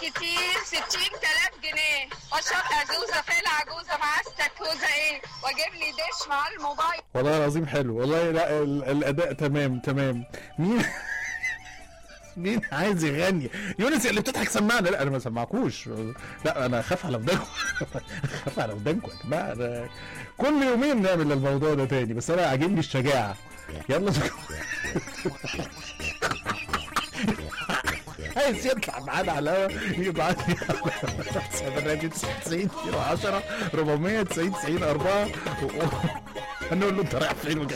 كتير 60000 جنيه واشرب عزوزه فين عجوزه مع استكوزه ايه واجيب لي دش مع الموبايل والله العظيم حلو والله لا ال- الاداء تمام تمام مين مين عايز يغني يونس اللي بتضحك سمعنا لا انا ما سمعكوش لا انا اخاف على ودانكم اخاف على ودانكم يا جماعه أنا كل يومين نعمل الموضوع ده تاني بس انا عاجبني الشجاعه يلا عايز يطلع معانا على الهوا يبعت لي على برنامج 90 10 490 90 4 هنقول له انت رايح فين وجاي